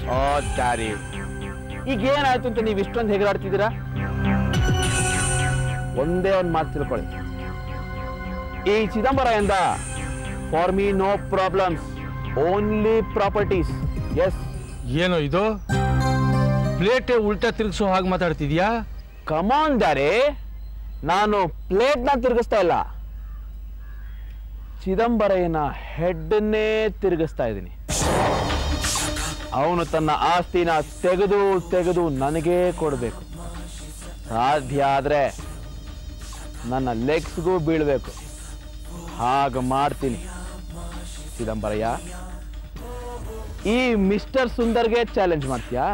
ಓ ಡ್ಯಾರಿ ಈಗ ಏನಾಯ್ತು ಅಂತ ನೀವು ಇಷ್ಟೊಂದು ಹೆಗರಾಡ್ತಿದ್ದೀರಾ ಒಂದೇ ಒಂದು ಮಾತು ತಿಳ್ಕೊಳ್ಳಿ ಈ ಚಿದಂಬರ ಎಂದ for me no problems only properties yes ಏನೋ ಇದು ಪ್ಲೇಟೇ ಉಲ್ಟಾ ತಿರುಗಿಸೋ ಹಾಗೆ ಮಾತಾಡ್ತಿದ್ಯಾ ಕಮಾನ್ ದಾರೆ ನಾನು ಪ್ಲೇಟ್ನ ತಿರುಗಿಸ್ತಾ ಇಲ್ಲ ಚಿದಂಬರಯ್ಯನ ಹೆಡ್ನೇ ತಿರುಗಿಸ್ತಾ ಇದ್ದೀನಿ ಅವನು ತನ್ನ ಆಸ್ತಿನ ತೆಗೆದು ತೆಗೆದು ನನಗೇ ಕೊಡಬೇಕು ಸಾಧ್ಯ ಆದರೆ ನನ್ನ ಲೆಗ್ಸ್ಗೂ ಬೀಳಬೇಕು ಹಾಗೆ ಮಾಡ್ತೀನಿ ಚಿದಂಬರಯ್ಯ ಈ ಮಿಸ್ಟರ್ ಸುಂದರ್ಗೆ ಚಾಲೆಂಜ್ ಮಾಡ್ತೀಯಾ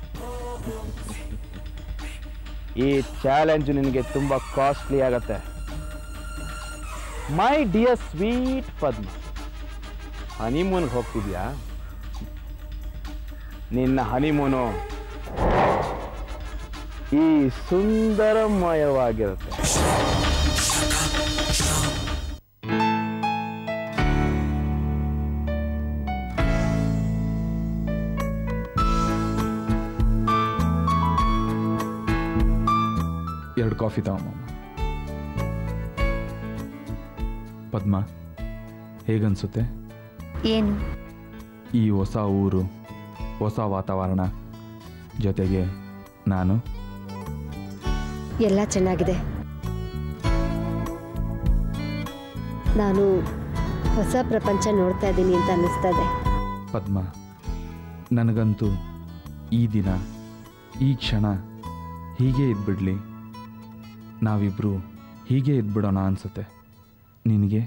ಈ ಚಾಲೆಂಜ್ ನಿನಗೆ ತುಂಬ ಕಾಸ್ಟ್ಲಿ ಆಗತ್ತೆ ಮೈ ಡಿಯರ್ ಸ್ವೀಟ್ ಪದ್ಮ ಹನಿಮೂನ್ಗೆ ಹೋಗ್ತಿದ್ಯಾ ನಿನ್ನ ಹನಿಮೂನು ಈ ಸುಂದರಮಯವಾಗಿರುತ್ತೆ ಎರಡು ಕಾಫಿ ತಗೊಂಬ ಪದ್ಮ ಹೇಗನ್ಸುತ್ತೆ ಏನು ಈ ಹೊಸ ಊರು ಹೊಸ ವಾತಾವರಣ ಜೊತೆಗೆ ನಾನು ಎಲ್ಲ ಚೆನ್ನಾಗಿದೆ ನಾನು ಹೊಸ ಪ್ರಪಂಚ ನೋಡ್ತಾ ಇದ್ದೀನಿ ಅಂತ ಅನ್ನಿಸ್ತಾ ಇದೆ ಪದ್ಮ ನನಗಂತೂ ಈ ದಿನ ಈ ಕ್ಷಣ ಹೀಗೆ ಇದ್ಬಿಡ್ಲಿ ನಾವಿಬ್ಬರು ಹೀಗೆ ಇದ್ಬಿಡೋಣ ಅನ್ಸುತ್ತೆ ನಿನಗೆ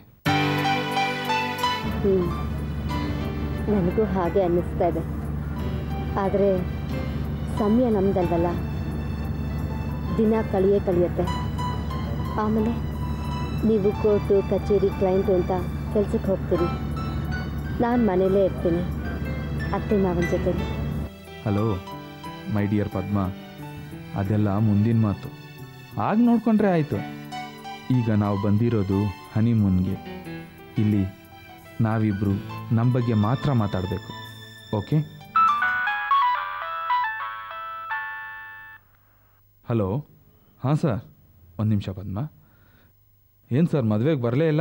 ಹ್ಞೂ ನನಗೂ ಹಾಗೆ ಅನ್ನಿಸ್ತಾ ಇದೆ ಆದರೆ ಸಮಯ ನಮ್ದಲ್ವಲ್ಲ ದಿನ ಕಳಿಯೇ ಕಳಿಯುತ್ತೆ ಆಮೇಲೆ ನೀವು ಕೋರ್ಟು ಕಚೇರಿ ಕ್ಲೈಂಟು ಅಂತ ಕೆಲ್ಸಕ್ಕೆ ಹೋಗ್ತೀರಿ ನಾನು ಮನೇಲೇ ಇರ್ತೀನಿ ಅತ್ತೆ ಮಾವನ ಜೊತೆಲಿ ಹಲೋ ಮೈ ಡಿಯರ್ ಪದ್ಮ ಅದೆಲ್ಲ ಮುಂದಿನ ಮಾತು ಆಗ ನೋಡ್ಕೊಂಡ್ರೆ ಆಯಿತು ಈಗ ನಾವು ಬಂದಿರೋದು ಹನಿಮೂನ್ಗೆ ಇಲ್ಲಿ ನಾವಿಬ್ಬರು ನಮ್ಮ ಬಗ್ಗೆ ಮಾತ್ರ ಮಾತಾಡಬೇಕು ಓಕೆ ಹಲೋ ಹಾಂ ಸರ್ ಒಂದು ನಿಮಿಷ ಪದ್ಮ ಏನು ಸರ್ ಮದುವೆಗೆ ಬರಲೇ ಇಲ್ಲ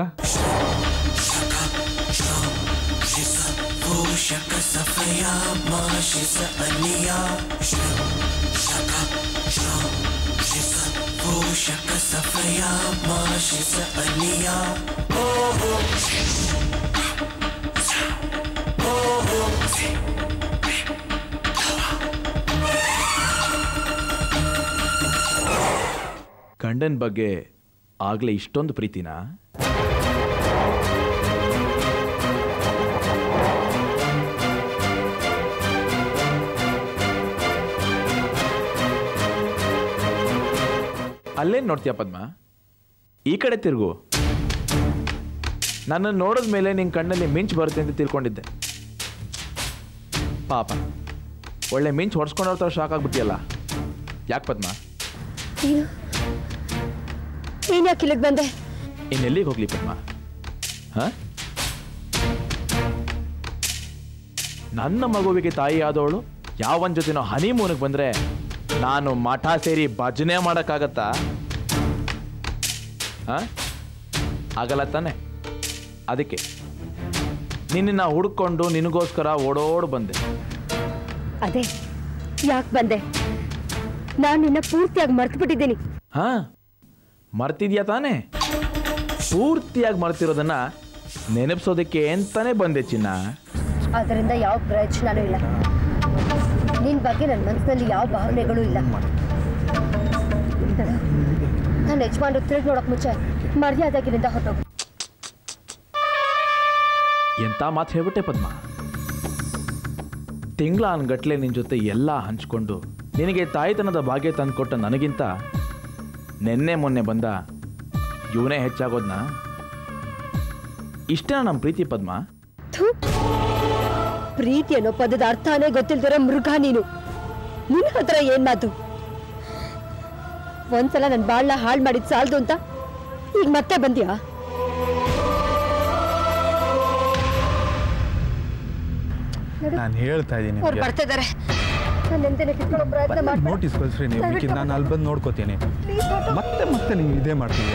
ಗಂಡನ ಬಗ್ಗೆ ಆಗಲೇ ಇಷ್ಟೊಂದು ಪ್ರೀತಿನಾ ಅಲ್ಲೇನು ನೋಡ್ತೀಯ ಪದ್ಮ ಈ ಕಡೆ ತಿರುಗು ನನ್ನನ್ನು ನೋಡಿದ ಮೇಲೆ ನಿನ್ನ ಕಣ್ಣಲ್ಲಿ ಮಿಂಚು ಬರುತ್ತೆ ಅಂತ ತಿಳ್ಕೊಂಡಿದ್ದೆ ಪಾಪ ಒಳ್ಳೆ ಮಿಂಚು ಹೊಡ್ಸ್ಕೊಂಡವ್ರ ಥರ ಶಾಕ್ ಆಗ್ಬಿಟ್ಟಿಯಲ್ಲ ಯಾಕೆ ಪದ್ಮ ನೀನು ನೀನು ಯಾಕೆ ಇಲ್ಲಿಗೆ ಬಂದೆ ಇನ್ನೆಲ್ಲಿಗೆ ಹೋಗ್ಲಿ ಪದ್ಮ ಹ ನನ್ನ ಮಗುವಿಗೆ ತಾಯಿ ಆದವಳು ಯಾವನ್ ಜೊತೆನೋ ಹನಿಮೂನಿಗೆ ಬಂದ್ರೆ ನಾನು ಮಠ ಸೇರಿ ಭಜನೆ ಮಾಡೋಕ್ಕಾಗತ್ತಾ ಹ ಆಗಲ್ಲ ತಾನೆ ಅದಕ್ಕೆ ನಿನ್ನ ಹುಡ್ಕೊಂಡು ನಿನಗೋಸ್ಕರ ಓಡೋಡ್ ಬಂದೆ ಅದೇ ಯಾಕೆ ಬಂದೆ ನಾನು ನಿನ್ನ ಪೂರ್ತಿಯಾಗಿ ಮರ್ತು ಬಿಟ್ಟಿದ್ದೀನಿ ಹಾ ಮರ್ತಿದ್ಯಾ ತಾನೇ ಪೂರ್ತಿಯಾಗಿ ಮರ್ತಿರೋದನ್ನ ನೆನಪಿಸೋದಕ್ಕೆ ಅಂತಾನೆ ಬಂದೆ ಚಿನ್ನ ಅದರಿಂದ ಯಾವ ಪ್ರಯೋಜನನೂ ಇಲ್ಲ ನಿನ್ನ ಬಗ್ಗೆ ನನ್ನ ಮನಸ್ಸಿನಲ್ಲಿ ಯಾವ ಭಾವನೆಗಳು ಇಲ್ಲ ನಾನು ಯಜಮಾನ್ರು ತಿರುಗಿ ನೋಡಕ್ ಮುಂಚೆ ಮರ್ಯಾದಾಗಿನಿಂದ ಹೊರಟೋಗು ಎಂಥ ಮಾತು ಹೇಳ್ಬಿಟ್ಟೆ ಪದ್ಮ ತಿಂಗಳ ಅನ್ಗಟ್ಲೆ ನಿನ್ನ ಜೊತೆ ಎಲ್ಲ ಹಂಚ್ಕೊಂಡು ನಿನಗೆ ತಾಯ್ತನದ ಭಾಗ್ಯ ತಂದುಕೊಟ್ಟ ನನಗಿಂತ ನೆನ್ನೆ ಮೊನ್ನೆ ಬಂದ ಇವನೇ ಹೆಚ್ಚಾಗೋದ್ನ ಇಷ್ಟೇನ ನಮ್ಮ ಪ್ರೀತಿ ಪದ್ಮ ಥು. ಪ್ರೀತಿ ಅನ್ನೋ ಪದದ ಅರ್ಥನೇ ಗೊತ್ತಿಲ್ದಿರೋ ಮೃಗ ನೀನು ನಿನ್ನ ಹತ್ರ ಏನ್ ಮಾತು ಒಂದ್ಸಲ ನನ್ನ ಬಾಳ್ನ ಹಾಳು ಮಾಡಿದ್ ಸಾಲದು ಅಂತ ಈಗ ಮತ್ತೆ ಬಂದ್ಯಾ ನಡು. ನಾನು ಹೇಳ್ತಾ ಇದ್ದೀನಿ ಅವ್ರು ಬರ್ತಾ ಇದಾರೆ ನಾನು ಎಂತನೇ ಕಿತ್ಕೊಳ್ಳೋ ಪ್ರಯತ್ನ ಮಾಡ್ಬೇಡ ನೋಟಿಸ್ ಕಳ್ಸ್ರಿ ನೀವು ದಯವಿಟ್ಟು ಮಿಕ್ಕಿ ನಾನು ಅಲ್ಲಿ ಬಂದು ನೋಡ್ಕೋತೀನಿ Please don't- ಮತ್ತೆ ಮತ್ತೆ ನೀವು ಇದೇ ಮಾಡ್ತೀವಿ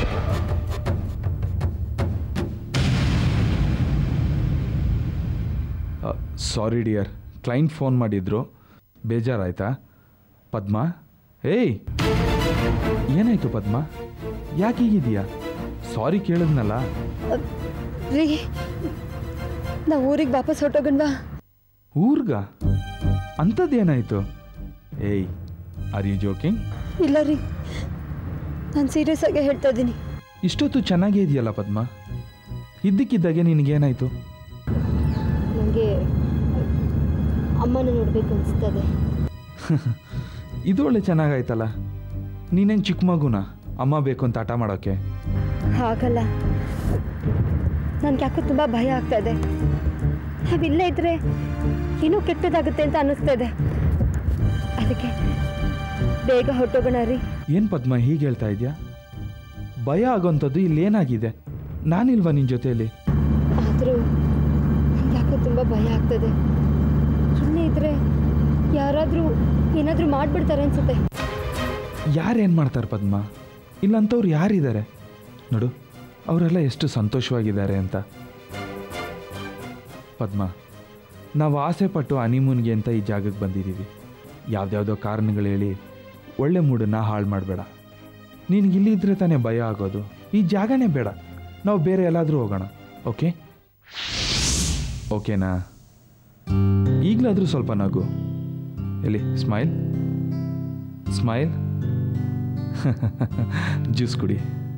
ಸಾರಿ ಡಿಯರ್ ಕ್ಲೈಂಟ್ ಫೋನ್ ಮಾಡಿದ್ರು ಬೇಜಾರಾಯ್ತಾ ಪದ್ಮ ಏಯ್ ಏನಾಯ್ತು ಪದ್ಮ ಯಾಕೆ ಹೀಗಿದೆಯಾ ಸಾರಿ ಕೇಳಿದ್ನಲ್ಲ ರೀ ನಾವು ಊರಿಗೆ ವಾಪಸ್ ಹೊರಟೋಗಣ್ವಾ ಊರ್ಗ ಅಂಥದ್ದೇನಾಯ್ತು ಏಯ್ ಆರ್ ಯು ಜೋಕಿಂಗ್ ಇಲ್ಲ ರೀ ನಾನು ಸೀರಿಯಸ್ ಆಗಿ ಹೇಳ್ತಾ ಇದ್ದೀನಿ ಇಷ್ಟೊತ್ತು ಚೆನ್ನಾಗೇ ಇದೆಯಲ್ಲ ಪದ್ಮ ಇದ್ದಕ್ಕಿದ್ದಾಗೆ ನಿನಗೇನಾಯ್ತು ನನಗೆ ಅಮ್ಮನ ನೋಡಬೇಕು ಅನಿಸ್ತದೆ ಇದು ಒಳ್ಳೆ ಚೆನ್ನಾಗಾಯ್ತಲ್ಲ ನೀನೇನು ಚಿಕ್ಕ ಮಗುನ ಅಮ್ಮ ಬೇಕು ಅಂತ ಆಟ ಮಾಡೋಕ್ಕೆ ಹಾಗಲ್ಲ ನನ್ಗೆ ಯಾಕೋ ತುಂಬ ಭಯ ಆಗ್ತಾ ಇದೆ ನಾವಿಲ್ಲೇ ಇದ್ರೆ ಏನೋ ಕೆಟ್ಟದಾಗುತ್ತೆ ಅಂತ ಅನ್ನಿಸ್ತಾ ಇದೆ ಅದಕ್ಕೆ ಬೇಗ ಹೊರಟೋಗೋಣ ರೀ ಏನು ಪದ್ಮ ಹೀಗೆ ಹೇಳ್ತಾ ಇದೆಯಾ ಭಯ ಆಗೋಂಥದ್ದು ಇಲ್ಲೇನಾಗಿದೆ ನಾನಿಲ್ವಾ ನಿನ್ನ ಜೊತೆಯಲ್ಲಿ ಆದರೂ ನಂಗೆ ಯಾಕೋ ತುಂಬ ಭಯ ಆಗ್ತದೆ ಸುಮ್ಮನೆ ಇದ್ರೆ ಯಾರಾದರೂ ಏನಾದರೂ ಮಾಡಿಬಿಡ್ತಾರೆ ಅನ್ಸುತ್ತೆ ಯಾರೇನು ಮಾಡ್ತಾರೆ ಪದ್ಮ ಇಲ್ಲಂಥವ್ರು ಯಾರಿದ್ದಾರೆ ನೋಡು ಅವರೆಲ್ಲ ಎಷ್ಟು ಸಂತೋಷವಾಗಿದ್ದಾರೆ ಅಂತ ಪದ್ಮ ನಾವು ಆಸೆ ಪಟ್ಟು ಹನಿಮೂನ್ಗೆ ಅಂತ ಈ ಜಾಗಕ್ಕೆ ಬಂದಿದ್ದೀವಿ ಯಾವ್ದ್ಯಾವುದೋ ಕಾರಣಗಳು ಹೇಳಿ ಒಳ್ಳೆ ಮೂಡನ್ನ ಹಾಳು ಮಾಡಬೇಡ ನಿನಗೆ ಇಲ್ಲಿದ್ರೆ ತಾನೇ ಭಯ ಆಗೋದು ಈ ಜಾಗನೇ ಬೇಡ ನಾವು ಬೇರೆ ಎಲ್ಲಾದರೂ ಹೋಗೋಣ ಓಕೆ ಓಕೆನಾ ಈಗಲಾದರೂ ಸ್ವಲ್ಪ ನಗು ಎಲ್ಲಿ ಸ್ಮೈಲ್ ಸ್ಮೈಲ್ ಜ್ಯೂಸ್ ಕುಡಿ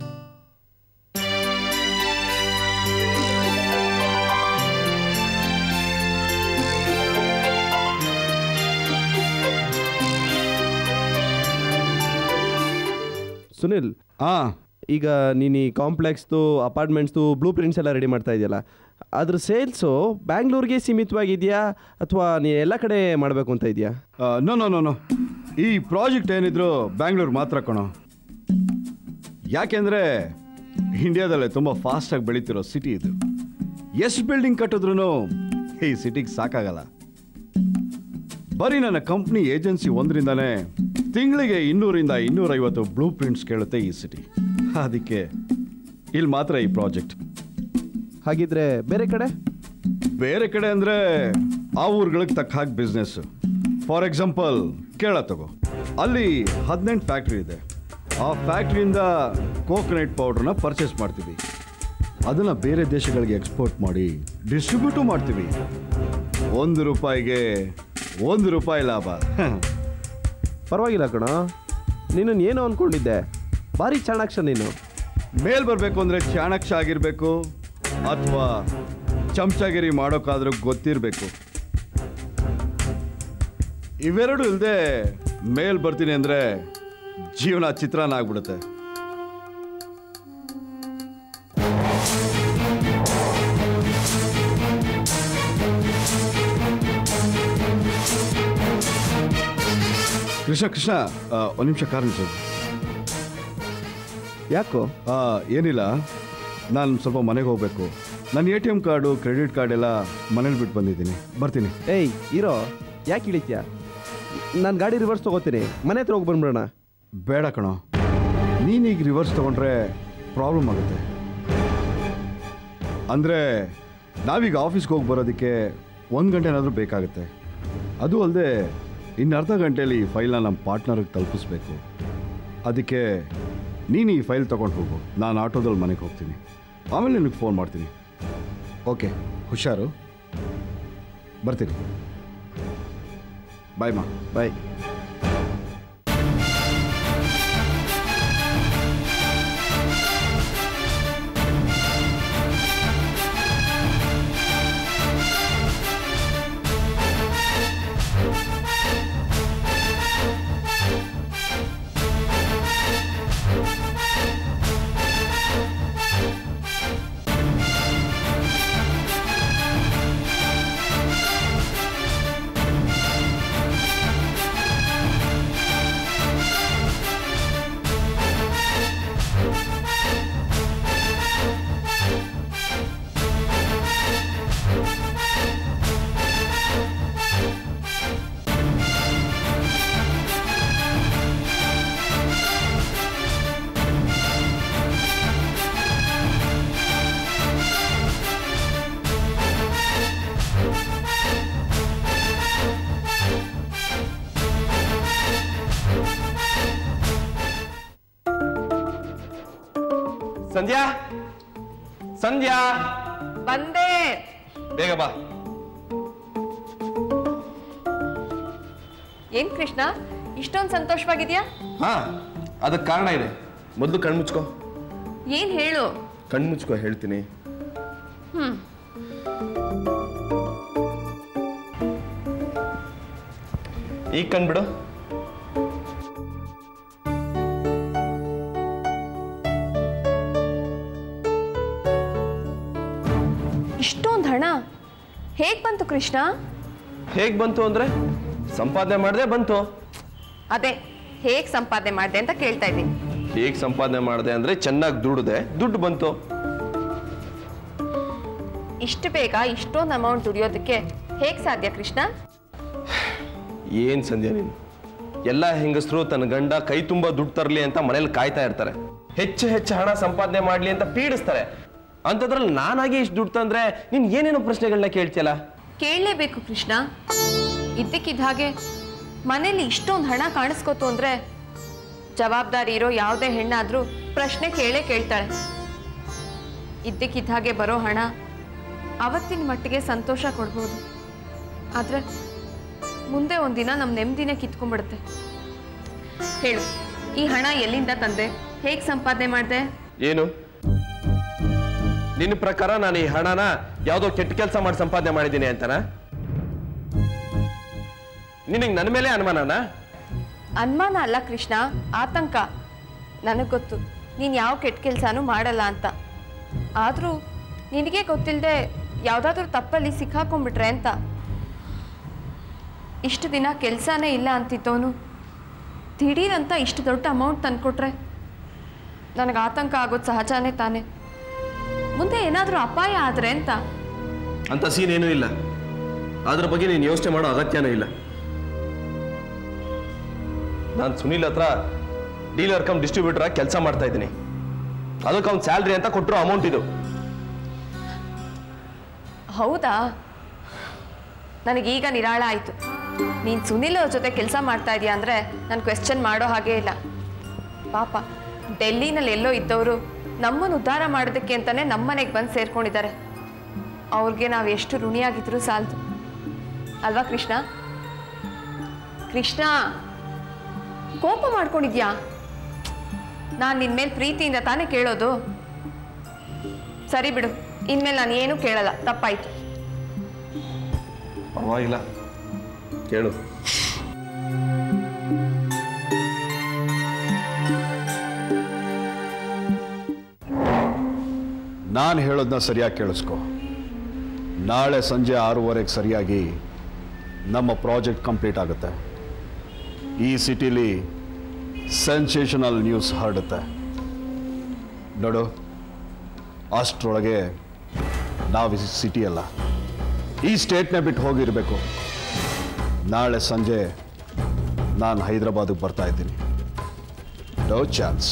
ಸುನಿಲ್ ಹಾ ಈಗ ನೀನು ಈ ಕಾಂಪ್ಲೆಕ್ಸ್ದು ಅಪಾರ್ಟ್ಮೆಂಟ್ಸ್ದು ಬ್ಲೂ ಪ್ರಿಂಟ್ಸ್ ಎಲ್ಲ ರೆಡಿ ಮಾಡ್ತಾ ಇದೆಯಲ್ಲ ಅದ್ರ ಸೇಲ್ಸು ಬ್ಯಾಂಗ್ಳೂರಿಗೆ ಸೀಮಿತವಾಗಿದೆಯಾ ಅಥವಾ ನೀ ಎಲ್ಲ ಕಡೆ ಮಾಡಬೇಕು ಅಂತ ಇದೆಯಾ ನೋ ನೋ ನೋ ನೋ ಈ ಪ್ರಾಜೆಕ್ಟ್ ಏನಿದ್ರು ಬ್ಯಾಂಗ್ಳೂರು ಮಾತ್ರ ಕಣೋ ಯಾಕೆಂದ್ರೆ ಇಂಡಿಯಾದಲ್ಲೇ ತುಂಬ ಫಾಸ್ಟಾಗಿ ಬೆಳೀತಿರೋ ಸಿಟಿ ಇದು ಎಷ್ಟು ಬಿಲ್ಡಿಂಗ್ ಕಟ್ಟಿದ್ರು ಈ ಸಿಟಿಗೆ ಸಾಕಾಗಲ್ಲ ಬರೀ ನನ್ನ ಕಂಪ್ನಿ ಏಜೆನ್ಸಿ ಒಂದರಿಂದಾನೇ ತಿಂಗಳಿಗೆ ಇನ್ನೂರಿಂದ ಇನ್ನೂರೈವತ್ತು ಬ್ಲೂ ಪ್ರಿಂಟ್ಸ್ ಕೇಳುತ್ತೆ ಈ ಸಿಟಿ ಅದಕ್ಕೆ ಇಲ್ಲಿ ಮಾತ್ರ ಈ ಪ್ರಾಜೆಕ್ಟ್ ಹಾಗಿದ್ರೆ ಬೇರೆ ಕಡೆ ಬೇರೆ ಕಡೆ ಅಂದ್ರೆ ಆ ಊರುಗಳಿಗೆ ತಕ್ಕ ಹಾಗೆ ಬಿಸ್ನೆಸ್ ಫಾರ್ ಎಕ್ಸಾಂಪಲ್ ಕೇಳ ತಗೋ ಅಲ್ಲಿ ಹದಿನೆಂಟು ಫ್ಯಾಕ್ಟ್ರಿ ಇದೆ ಆ ಫ್ಯಾಕ್ಟ್ರಿಯಿಂದ ಕೋಕೋನಟ್ ಪೌಡ್ರನ್ನ ಪರ್ಚೇಸ್ ಮಾಡ್ತೀವಿ ಅದನ್ನ ಬೇರೆ ದೇಶಗಳಿಗೆ ಎಕ್ಸ್ಪೋರ್ಟ್ ಮಾಡಿ ಡಿಸ್ಟ್ರಿಬ್ಯೂಟು ಮಾಡ್ತೀವಿ ಒಂದು ರೂಪಾಯಿಗೆ ಒಂದು ರೂಪಾಯಿ ಲಾಭ ಪರವಾಗಿಲ್ಲ ಕಣ ನೀನು ಏನು ಅಂದ್ಕೊಂಡಿದ್ದೆ ಭಾರಿ ಚಾಣಾಕ್ಷ ನೀನು ಮೇಲ್ ಬರಬೇಕು ಅಂದ್ರೆ ಚಾಣಕ್ಷ ಆಗಿರ್ಬೇಕು ಅಥವಾ ಚಮಚಗಿರಿ ಮಾಡೋಕ್ಕಾದ್ರೂ ಗೊತ್ತಿರಬೇಕು ಇವೆರಡು ಇಲ್ಲದೆ ಮೇಲ್ ಬರ್ತೀನಿ ಅಂದ್ರೆ ಜೀವನ ಚಿತ್ರಾನ್ನ ಆಗ್ಬಿಡುತ್ತೆ ಕೃಷ್ಣ ಕೃಷ್ಣ ಆ, ಒಂದ್ ನಿಮಿಷ ಕಾರ್ ನಿಲ್ಸು. ಯಾಕೋ ಆ, ಏನಿಲ್ಲ ನಾನು ಸ್ವಲ್ಪ ಮನೆಗೆ ಹೋಗಬೇಕು ನನ್ನ A T M card credit card ಎಲ್ಲ ಮನೇಲಿ ಬಿಟ್ಟು ಬಂದಿದ್ದೀನಿ ಬರ್ತೀನಿ ಏಯ್ ಇರೋ ಯಾಕೆ ಇಳಿತ್ಯಾ ನಾನು ಗಾಡಿ ರಿವರ್ಸ್ ತಗೋತೀನಿ ಮನೆ ಹತ್ರ ಹೋಗಿ ಬಂದ್ಬಿಡೋಣ ಬೇಡ ಕಣೋ ನೀನೀಗ ರಿವರ್ಸ್ ತಗೊಂಡ್ರೆ ಪ್ರಾಬ್ಲಮ್ ಆಗುತ್ತೆ ಅಂದರೆ ನಾವೀಗ ಆಫೀಸ್ಗೆ ಹೋಗಿ ಬರೋದಕ್ಕೆ ಒಂದು ಗಂಟೆ ಏನಾದರೂ ಬೇಕಾಗುತ್ತೆ ಅದು ಅಲ್ಲದೆ ಇನ್ನು ಅರ್ಧ ಗಂಟೆಯಲ್ಲಿ ಈ ಫೈಲ್ನ ನಮ್ಮ ಪಾರ್ಟ್ನರ್ಗೆ ತಲುಪಿಸ್ಬೇಕು ಅದಕ್ಕೆ ನೀನು ಈ ಫೈಲ್ ತೊಗೊಂಡು ಹೋಗು ನಾನು ಆಟೋದಲ್ಲಿ ಮನೆಗೆ ಹೋಗ್ತೀನಿ ಆಮೇಲೆ ನಿನಗೆ ಫೋನ್ ಮಾಡ್ತೀನಿ ಓಕೆ ಹುಷಾರು ಬರ್ತೀನಿ ಬಾಯ್ ಮಾ ಬಾಯ್ ಸಂಧ್ಯಾ ಸಂಧ್ಯಾ ಬಂದೆ ಬೇಗ ಬಾ ಏನ್ ಕೃಷ್ಣ ಇಷ್ಟೊಂದು ಸಂತೋಷವಾಗಿದ್ಯಾ ಹಾ ಅದಕ್ಕೆ ಕಾರಣ ಇದೆ ಮೊದಲು ಕಣ್ಮುಚ್ಕೋ ಏನ್ ಹೇಳು ಕಣ್ಮುಚ್ಕೋ ಹೇಳ್ತೀನಿ ಹ್ಮ್ ಈಗ ಕಣ್ಬಿಡು ಇಷ್ಟೊಂದು ಹಣ ಹೇಗ್ ಬಂತು ಕೃಷ್ಣ ಹೇಗ್ ಬಂತು ಅಂದ್ರೆ ಸಂಪಾದನೆ ಮಾಡದೆ ಬಂತು ಅದೇ ಹೇಗ್ ಸಂಪಾದನೆ ಮಾಡಿದೆ ಅಂತ ಕೇಳ್ತಾ ಇದ್ದೀನಿ ಹೇಗ್ ಸಂಪಾದನೆ ಮಾಡಿದೆ ಅಂದ್ರೆ ಚೆನ್ನಾಗಿ ದುಡ್ದೆ ದುಡ್ಡು ಬಂತು ಇಷ್ಟು ಬೇಗ ಇಷ್ಟೊಂದು ಅಮೌಂಟ್ ದುಡಿಯೋದಕ್ಕೆ ಹೇಗ್ ಸಾಧ್ಯ ಕೃಷ್ಣ ಏನ್ ಸಂಧ್ಯಾ ನೀನು ಎಲ್ಲ ಹೆಂಗಸರು ತನ್ನ ಗಂಡ ಕೈ ತುಂಬ ದುಡ್ಡು ತರಲಿ ಅಂತ ಮನೇಲಿ ಕಾಯ್ತಾ ಇರ್ತಾರೆ ಹೆಚ್ಚು ಹೆಚ್ಚು ಹಣ ಸಂಪಾದನೆ ಮಾಡ್ಲಿ ಅಂತ ಪೀಡಿಸ್ತಾರೆ ಅಂಥದ್ರಲ್ಲಿ ನಾನಾಗಿ ಇಷ್ಟು ದುಡ್ಡು ತಂದ್ರೆ ನೀನ್ ಏನೇನೋ ಪ್ರಶ್ನೆಗಳನ್ನ ಕೇಳ್ತಿಯಲ್ಲ ಕೇಳಲೇಬೇಕು ಕೃಷ್ಣ ಇದ್ದಕ್ಕಿದ್ದ ಹಾಗೆ ಮನೇಲಿ ಇಷ್ಟೊಂದು ಹಣ ಕಾಣಿಸ್ಕೋತು ಅಂದ್ರೆ ಜವಾಬ್ದಾರಿ ಇರೋ ಯಾವುದೇ ಹೆಣ್ಣಾದ್ರೂ ಪ್ರಶ್ನೆ ಕೇಳೇ ಕೇಳ್ತಾಳೆ ಇದ್ದಕ್ಕಿದ್ದ ಹಾಗೆ ಬರೋ ಹಣ ಅವತ್ತಿನ ಮಟ್ಟಿಗೆ ಸಂತೋಷ ಕೊಡ್ಬೋದು ಆದ್ರೆ ಮುಂದೆ ಒಂದಿನ ನಮ್ಮ ನೆಮ್ಮದಿನೇ ಕಿತ್ಕೊಂಡ್ಬಿಡುತ್ತೆ ಹೇಳು ಈ ಹಣ ಎಲ್ಲಿಂದ ತಂದೆ ಹೇಗೆ ಸಂಪಾದನೆ ಮಾಡಿದೆ ಏನು ನಿನ್ನ ಪ್ರಕಾರ ನಾನು ಈ ಹಣನ ಯಾವುದೋ ಕೆಟ್ಟ ಕೆಲಸ ಮಾಡಿ ಸಂಪಾದನೆ ಮಾಡಿದ್ದೀನಿ ಅಂತನಾ ನಿನಗೆ ನನ್ನ ಮೇಲೆ ಅನುಮಾನನಾ ಅನುಮಾನ ಅಲ್ಲ ಕೃಷ್ಣ ಆತಂಕ ನನಗೆ ಗೊತ್ತು ನೀನು ಯಾವ ಕೆಟ್ಟ ಕೆಲಸನೂ ಮಾಡಲ್ಲ ಅಂತ ಆದರೂ ನಿನಗೆ ಗೊತ್ತಿಲ್ಲದೆ ಯಾವುದಾದ್ರೂ ತಪ್ಪಲ್ಲಿ ಸಿಕ್ಕಾಕೊಂಡ್ಬಿಟ್ರೆ ಅಂತ ಇಷ್ಟು ದಿನ ಕೆಲಸನೇ ಇಲ್ಲ ಅಂತಿದ್ದವನು ದಿಢೀರಂತ ಇಷ್ಟು ದೊಡ್ಡ ಅಮೌಂಟ್ ತಂದ್ಕೊಟ್ರೆ ನನಗೆ ಆತಂಕ ಆಗೋದು ಸಹಜನೇ ತಾನೆ ಮುಂದೆ ಏನಾದರೂ ಅಪಾಯ ಆದರೆ ಅಂತ ಅಂತ ಸೀನ್ ಏನೂ ಇಲ್ಲ ಅದ್ರ ಬಗ್ಗೆ ನೀನು ಯೋಚನೆ ಮಾಡೋ ಅಗತ್ಯನೂ ಇಲ್ಲ ನಾನು ಸುನಿಲ್ ಹತ್ರ ಡೀಲರ್ ಕಮ್ ಡಿಸ್ಟ್ರಿಬ್ಯೂಟರ್ ಆಗಿ ಕೆಲಸ ಮಾಡ್ತಾ ಇದ್ದೀನಿ ಅದಕ್ಕೆ ಅವ್ನು ಸ್ಯಾಲ್ರಿ ಅಂತ ಕೊಟ್ಟರು ಅಮೌಂಟ್ ಇದು ಹೌದಾ ನನಗೀಗ ನಿರಾಳ ಆಯಿತು ನೀನು ಸುನಿಲ್ ಅವ್ರ ಜೊತೆ ಕೆಲಸ ಮಾಡ್ತಾ ಇದೀಯ ಅಂದರೆ ನಾನು ಕ್ವೆಶ್ಚನ್ ಮಾಡೋ ಹಾಗೇ ಇಲ್ಲ ಪಾಪ ಡೆಲ್ಲಿನಲ್ಲಿ ಎಲ್ಲೋ ಇದ್ದವರು ನಮ್ಮನ್ನು ಉದ್ಧಾರ ಮಾಡೋದಕ್ಕೆ ಅಂತಲೇ ನಮ್ಮನೆಗೆ ಬಂದು ಸೇರ್ಕೊಂಡಿದ್ದಾರೆ ಅವ್ರಿಗೆ ನಾವು ಎಷ್ಟು ಋಣಿಯಾಗಿದ್ರೂ ಸಾಲದು ಅಲ್ವಾ ಕೃಷ್ಣ ಕೃಷ್ಣ ಕೋಪ ಮಾಡ್ಕೊಂಡಿದ್ಯಾ ನಾನು ನಿನ್ನ ಮೇಲೆ ಪ್ರೀತಿಯಿಂದ ತಾನೇ ಕೇಳೋದು ಸರಿ ಬಿಡು ಇನ್ಮೇಲೆ ನಾನು ಏನೂ ಕೇಳಲ್ಲ ತಪ್ಪಾಯ್ತು ಪರವಾಗಿಲ್ಲ ಕೇಳು ನಾನು ಹೇಳೋದನ್ನ ಸರಿಯಾಗಿ ಕೇಳಿಸ್ಕೊ ನಾಳೆ ಸಂಜೆ ಆರೂವರೆಗೆ ಸರಿಯಾಗಿ ನಮ್ಮ ಪ್ರಾಜೆಕ್ಟ್ ಕಂಪ್ಲೀಟ್ ಆಗುತ್ತೆ ಈ ಸಿಟಿಲಿ ಸೆನ್ಸೇಷನಲ್ ನ್ಯೂಸ್ ಹರಡುತ್ತೆ ನೋಡು ಅಷ್ಟರೊಳಗೆ ನಾವು ಈ ಸಿಟಿ ಅಲ್ಲ ಈ ಸ್ಟೇಟ್ನೇ ಬಿಟ್ಟು ಹೋಗಿರಬೇಕು ನಾಳೆ ಸಂಜೆ ನಾನು ಹೈದರಾಬಾದಿಗೆ ಬರ್ತಾ ಇದ್ದೀನಿ ನೋ ಚಾನ್ಸ್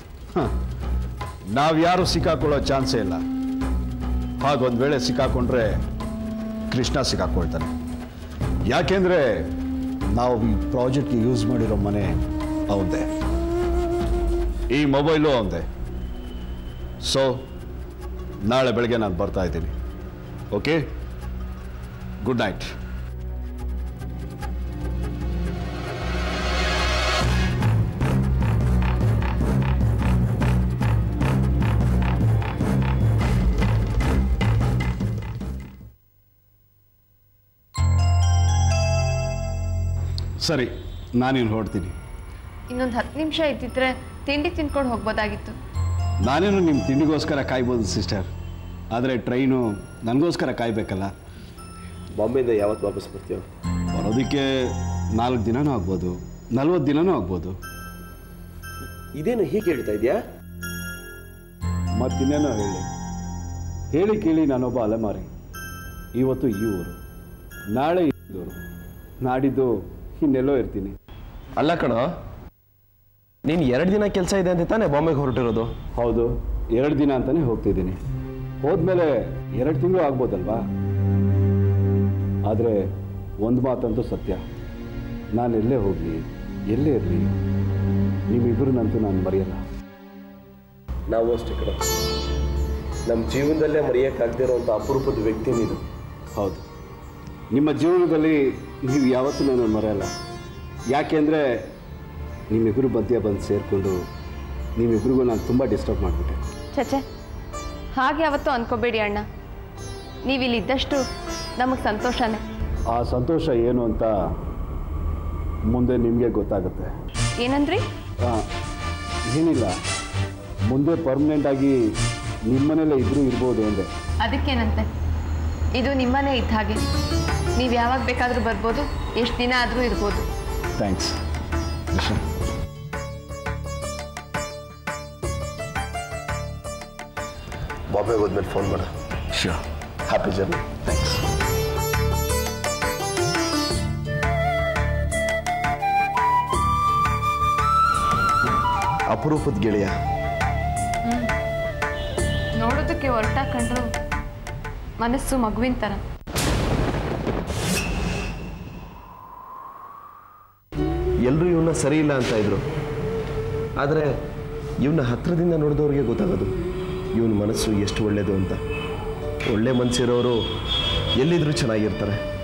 ನಾವ್ಯಾರು ಸಿಕ್ಕಾಕೊಳ್ಳೋ ಚಾನ್ಸೇ ಇಲ್ಲ ಹಾಗೊಂದು ವೇಳೆ ಸಿಕ್ಕಾಕೊಂಡ್ರೆ ಕೃಷ್ಣ ಸಿಕ್ಕಾಕೊಳ್ತಾನೆ ಯಾಕೆಂದ್ರೆ ನಾವು ಈ ಪ್ರಾಜೆಕ್ಟ್ಗೆ ಯೂಸ್ ಮಾಡಿರೋ ಮನೆ ಅವಂದೇ ಈ ಮೊಬೈಲು ಅವಂದೇ ಸೊ ನಾಳೆ ಬೆಳಗ್ಗೆ ನಾನು ಬರ್ತಾ ಇದ್ದೀನಿ ಓಕೆ ಗುಡ್ ನೈಟ್ ಸರಿ ನಾನೇನು ಹೊರಡ್ತೀನಿ ಇನ್ನೊಂದು ಹತ್ತು ನಿಮಿಷ ಇದ್ದಿದ್ರೆ ತಿಂಡಿ ತಿನ್ಕೊಂಡು ಹೋಗ್ಬೋದಾಗಿತ್ತು ನಾನೇನು ನಿಮ್ಮ ತಿಂಡಿಗೋಸ್ಕರ ಕಾಯ್ಬೋದು ಸಿಸ್ಟರ್ ಆದರೆ ಟ್ರೈನು ನನಗೋಸ್ಕರ ಕಾಯ್ಬೇಕಲ್ಲ ಬಾಂಬೆಯಿಂದ ಯಾವತ್ತು ವಾಪಸ್ ಬರ್ತೀಯೋ ಬರೋದಕ್ಕೆ ನಾಲ್ಕು ದಿನನೂ ಆಗ್ಬೋದು ನಲ್ವತ್ತು ದಿನನೂ ಆಗ್ಬೋದು ಇದೇನು ಹೀಗೆ ಹೇಳ್ತಾ ಇದೆಯಾ ಮತ್ತಿನ್ನೇನೋ ಹೇಳಿ ಹೇಳಿ ಕೇಳಿ ನಾನೊಬ್ಬ ಅಲೆಮಾರಿ ಇವತ್ತು ಈ ಊರು ನಾಳೆ ಇದ್ದೂರು ನಾಡಿದ್ದು ಇನ್ನೆಲ್ಲೋ ಇರ್ತೀನಿ ಅಲ್ಲ ಕಣೋ ನೀನು ಎರಡು ದಿನ ಕೆಲಸ ಇದೆ ಅಂತ ತಾನೇ ಬಾಂಬೆಗೆ ಹೊರಟಿರೋದು ಹೌದು ಎರಡು ದಿನ ಅಂತಾನೆ ಹೋಗ್ತಿದ್ದೀನಿ ಹೋದ್ಮೇಲೆ ಎರಡು ತಿಂಗಳು ಆಗ್ಬೋದಲ್ವಾ ಆದರೆ ಒಂದು ಮಾತಂತೂ ಸತ್ಯ ನಾನು ಎಲ್ಲೇ ಹೋಗಲಿ ಎಲ್ಲೇ ಇರಲಿ ನೀವಿಬ್ಬರನ್ನಂತೂ ನಾನು ಮರೆಯಲ್ಲ ನಾವು ಅಷ್ಟೇ ಕಡೆ ನಮ್ಮ ಜೀವನದಲ್ಲೇ ಮರೆಯೋಕ್ಕಾಗದೇ ಇರೋಂಥ ಅಪರೂಪದ ವ್ಯಕ್ತಿ ನೀನು ಹೌದು ನಿಮ್ಮ ಜೀವನದಲ್ಲಿ ನೀವು ಯಾವತ್ತೂ ನಾನು ಮರೆಯಲ್ಲ ಯಾಕೆಂದರೆ ನಿಮ್ಮಿಬ್ಬರು ಮಧ್ಯ ಬಂದು ಸೇರಿಕೊಂಡು ನಿಮ್ಮಿಬ್ಬರಿಗೂ ನಾನು ತುಂಬ ಡಿಸ್ಟರ್ಬ್ ಮಾಡಿಬಿಟ್ಟೆ ಚಚೆ ಹಾಗೆ ಯಾವತ್ತೂ ಅನ್ಕೋಬೇಡಿ ಅಣ್ಣ ನೀವಿಲ್ಲಿದ್ದಷ್ಟು ನಮಗೆ ಸಂತೋಷನೇ ಆ ಸಂತೋಷ ಏನು ಅಂತ ಮುಂದೆ ನಿಮಗೆ ಗೊತ್ತಾಗುತ್ತೆ ಏನಂದ್ರಿ ಆ, ಏನಿಲ್ಲ ಮುಂದೆ ಪರ್ಮನೆಂಟಾಗಿ ನಿಮ್ಮನೇಲೆ ಇಬ್ಬರು ಇರ್ಬೋದು ಅಂದೆ ಅದಕ್ಕೇನಂತೆ ಇದು ನಿಮ್ಮನೇ ಇದ್ದ ಹಾಗೆ ನೀವು ಯಾವಾಗ ಬೇಕಾದರೂ ಬರ್ಬೋದು ಎಷ್ಟು ದಿನ ಆದರೂ ಇರ್ಬೋದು ಥ್ಯಾಂಕ್ಸ್ ಕೃಷ್ಣ ಬಾಂಬೆಗೆ ಹೋದ್ಮೇಲೆ ಫೋನ್ ಮಾಡ ಶ್ಯೂರ್ ಹ್ಯಾಪಿ ಜರ್ನಿ ಥ್ಯಾಂಕ್ಸ್ ಅಪರೂಪದ ಗೆಳೆಯ ನೋಡೋದಕ್ಕೆ ಹೊರಟ ಕಂಡ್ರು ಮನಸ್ಸು ಮಗುವಿನ ಥರ ಎಲ್ಲರೂ ಇವನ್ನ ಸರಿ ಇಲ್ಲ ಅಂತ ಇದ್ರು ಆದರೆ ಇವನ್ನ ಹತ್ರದಿಂದ ನೋಡಿದವ್ರಿಗೆ ಗೊತ್ತಾಗೋದು ಇವನ ಮನಸ್ಸು ಎಷ್ಟು ಒಳ್ಳೆಯದು ಅಂತ ಒಳ್ಳೆ ಮನಸ್ಸಿರೋರು ಎಲ್ಲಿದ್ರೂ ಚೆನ್ನಾಗಿರ್ತಾರೆ